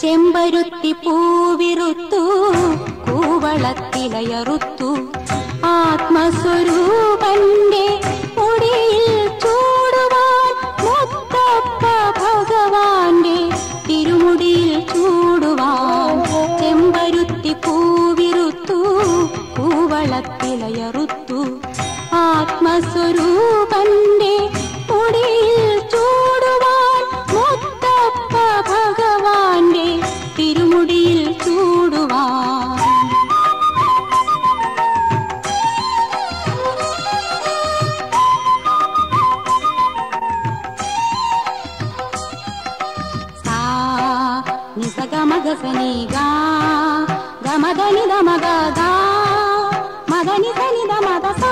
ചെമ്പരുത്തി പൂവിറുത്തു കൂവളത്തിലയറുത്തു ആത്മസ്വരൂപന്റെ മുടിയിൽ ചൂടുവാൻ മുത്തപ്പ ഭഗവാന്റെ തിരുമുടിയിൽ ചൂടുവാൻ ചെമ്പരുത്തി പൂവിറുത്തു കൂവളത്തിലയറുത്തു ആത്മസ്വരൂപന്റെ മുടിയിൽ ചൂടുവാൻ മുത്തപ്പ ഭഗവാന്റെ തിരുമുടിയിൽ ചൂടുവാൻ സಾ ನಿಸ ಗಮ ಗಸ ನಿ ಗಾ ಗಮ ಧನಿ ದ ಮಗ ಗಾ ಮದನಿ ಧನಿ ದ ಮದ ಸಾ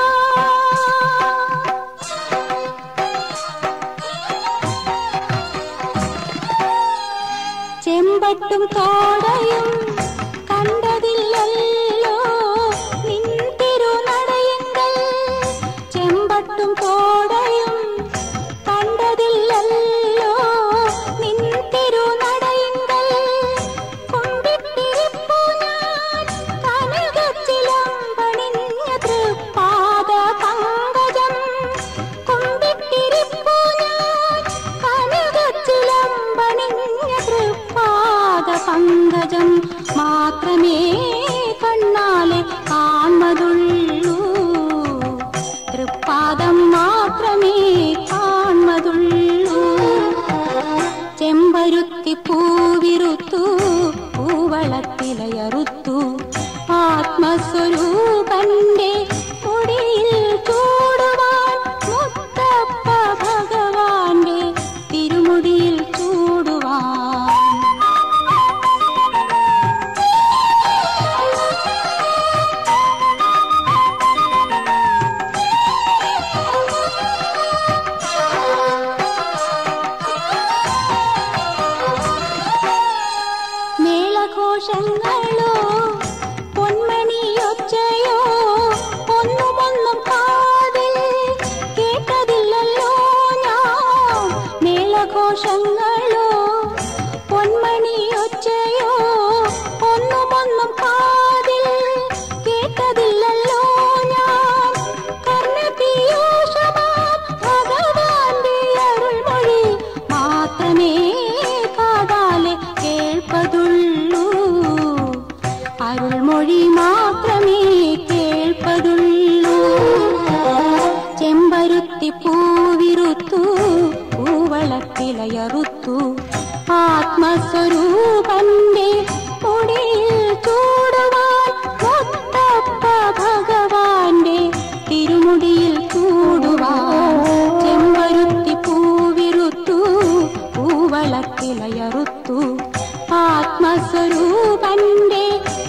ചെമ്പട്ടും തോടയും കണ്ടതില്ലല്ലോ നിൻ തിരുനടയങ്ങൾ ചെമ്പട്ടും തോടയും കണ്ടതില്ലല്ലോ നിൻ തിരുനടയങ്ങൾ കൊണ്ടിട്ടിരിപ്പു ഞാൻ കനകച്ചിലമ്പണിഞ്ഞ തൃപ്പാദ പങ്കജം കൊണ്ടിട്ടിരിപ്പു ഞാൻ കനകച്ചിലമ്പണിഞ്ഞ തൃപ്പാദ പങ്കജം മാത്രമേ കണ്ണാലെ കാൺമതുള്ളൂ തൃപ്പാദം മാത്രമേ കാൺമതുള്ളൂ ചെമ്പരുത്തി പൂവിറുത്തു പൂവളത്തിലയറുത്തു ആത്മസ്വരൂപന്റെ മുടിയിൽ ചൂടുവാൻ മുത്തപ്പ ഭഗവാന്റെ തിരുമുടിയിൽ ചൂടുവാൻ മേളഘോഷങ്ങളോ പൊന്മണിയൊച്ചയോ ഒന്നുമൊന്നും കാതിൽ കേട്ടതില്ലല്ലോ ഞാൻ മേളഘോഷങ്ങളോ പൊന്മണിയൊച്ചയോ ഒന്നുമൊന്നും കാതിൽ കേട്ടതില്ലല്ലോ ഞാൻ കർണപീയൂഷമാം ഭഗവാന്റെ അരുൾമൊഴി മാത്രമേ കാതാലെ കേൾപ്പതുള്ളൂ അരുൾമൊഴി മാത്രമേ കേൾപ്പതുള്ളൂ ചെമ്പരുത്തി പൂവിറുത്തു പൂവളത്തിലയറുത്തു ആത്മസ്വരൂപന്റെ മുടിയിൽ ചൂടുവാൻ മുത്തപ്പ ഭഗവാന്റെ തിരുമുടിയിൽ ചൂടുവാൻ ചെമ്പരുത്തി പൂവിറുത്തു പൂവളത്തിലയറുത്തു ആത്മസ്വരൂപന്റെ